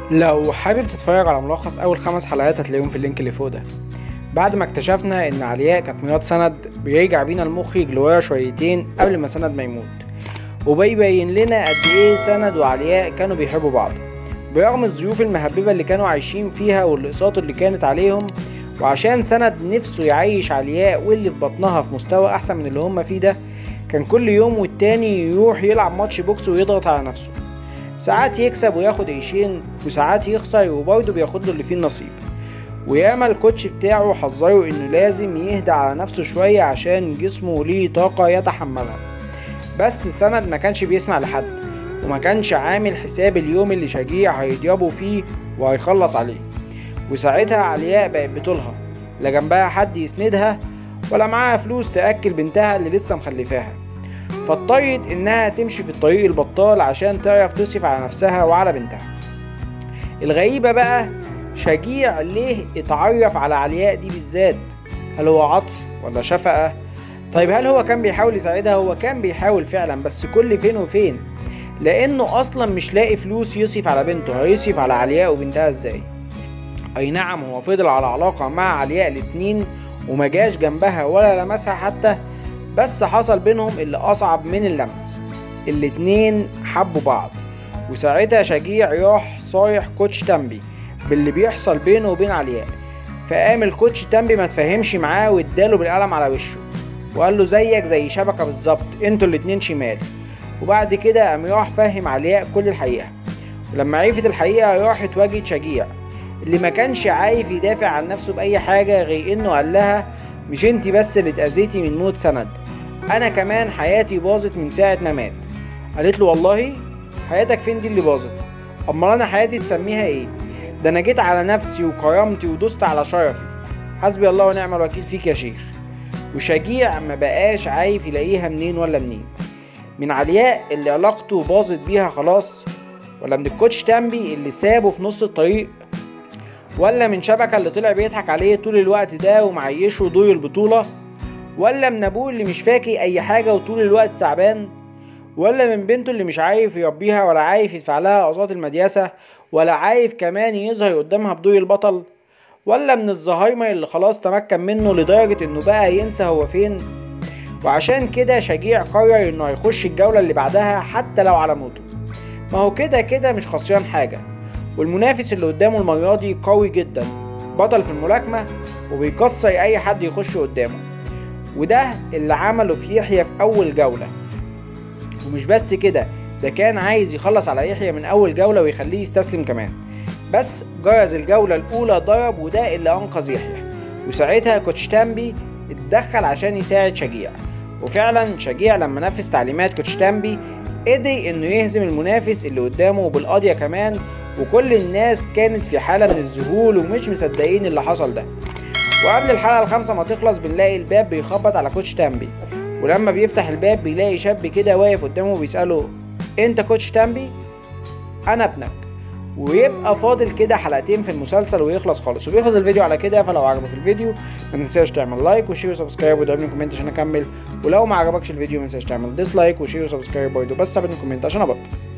لو حابب تتفرج على ملخص اول خمس حلقات هتلاقيهم في اللينك اللي فوق ده بعد ما اكتشفنا ان علياء كانت مرات سند بيرجع بينا المخرج لورا شويتين قبل ما سند ما يموت وبيبين لنا قد ايه سند وعلياء كانوا بيحبوا بعض برغم الظروف المهببة اللي كانوا عايشين فيها والاقساط اللي كانت عليهم وعشان سند نفسه يعيش علياء واللي في بطنها في مستوى احسن من اللي هم فيه ده كان كل يوم والتاني يروح يلعب ماتش بوكس ويضغط على نفسه ساعات يكسب وياخد عيشين وساعات يخسر وبرضه بياخد له اللي فيه النصيب وياما الكوتش بتاعه حذره انه لازم يهدى على نفسه شوية عشان جسمه ليه طاقة يتحملها بس سند ما كانش بيسمع لحد وما كانش عامل حساب اليوم اللي شجيع هيضربه فيه وهيخلص عليه وساعتها علياء بقت بطولها لا جنبها حد يسندها ولا معاها فلوس تأكل بنتها اللي لسه مخلفاها فاضطرت انها تمشي في الطريق البطال عشان تعرف تصرف على نفسها وعلى بنتها الغريبة بقى شجيع ليه اتعرف على علياء دي بالذات هل هو عطف ولا شفقة طيب هل هو كان بيحاول يساعدها هو كان بيحاول فعلا بس كل فين وفين لانه اصلا مش لاقي فلوس يصرف على بنته هيصرف على علياء وبنتها ازاي اي نعم هو فضل على علاقة مع علياء لسنين وما جاش جنبها ولا لمسها حتى بس حصل بينهم اللي اصعب من اللمس الاتنين حبوا بعض وساعتها شجيع راح صايح كوتش تامبي باللي بيحصل بينه وبين علياء فقام الكوتش تامبي ما تفهمش معاه واداله بالقلم على وشه وقال له زيك زي شبكة بالظبط انتوا الاتنين شمال وبعد كده قام راح فهم علياء كل الحقيقة ولما عرفت الحقيقة راحت واجهت شجيع اللي ما كانش عارف يدافع عن نفسه بأي حاجة غير انه قال لها مش انتي بس اللي اتأذيتي من موت سند انا كمان حياتي باظت من ساعة ما مات قالت له والله حياتك فين دي اللي باظت امال انا حياتي تسميها ايه ده انا جيت على نفسي وكرامتي ودوست على شرفي حسبي الله ونعم الوكيل فيك يا شيخ وشجيع ما بقاش عارف يلاقيها منين ولا منين من علياء اللي علاقته باظت بيها خلاص ولا من الكوتش تامبي اللي سابه في نص الطريق ولا من شبكة اللي طلع بيضحك عليه طول الوقت ده ومعيشه دور البطولة ولا من ابوه اللي مش فاكر اي حاجة وطول الوقت تعبان ولا من بنته اللي مش عارف يربيها ولا عارف يدفع لها اقساط المدرسة ولا عارف كمان يظهر قدامها بدور البطل ولا من الزهايمر اللي خلاص تمكن منه لدرجة انه بقى ينسى هو فين وعشان كده شجيع قرر انه هيخش الجولة اللي بعدها حتى لو على موته ما هو كده كده مش خسران حاجة والمنافس اللي قدامه المرة دي قوي جدا بطل في الملاكمة وبيكسر أي حد يخش قدامه وده اللي عمله في يحيى في أول جولة ومش بس كده ده كان عايز يخلص على يحيى من أول جولة ويخليه يستسلم كمان بس جرز الجولة الأولى ضرب وده اللي أنقذ يحيى وساعتها كوتش تامبي اتدخل عشان يساعد شجيع وفعلا شجيع لما نفذ تعليمات كوتش تامبي قدر انه يهزم المنافس اللي قدامه بالقضية كمان وكل الناس كانت في حالة من الذهول ومش مصدقين اللي حصل ده وقبل الحلقة الخامسة ما تخلص بنلاقي الباب بيخبط على كوتش تامبي ولما بيفتح الباب بيلاقي شاب كده واقف قدامه بيسأله انت كوتش تامبي انا ابنك ويبقى فاضل كده حلقتين في المسلسل ويخلص خالص وبيخلص الفيديو على كده فلو عجبك الفيديو ما تنساش تعمل لايك وشير وسبسكرايب وتعمل كومنت عشان اكمل ولو ما عجبكش الفيديو ما تنساش تعمل ديسلايك وشير وسبسكرايب برضه بس تعمل كومنت عشان ابطل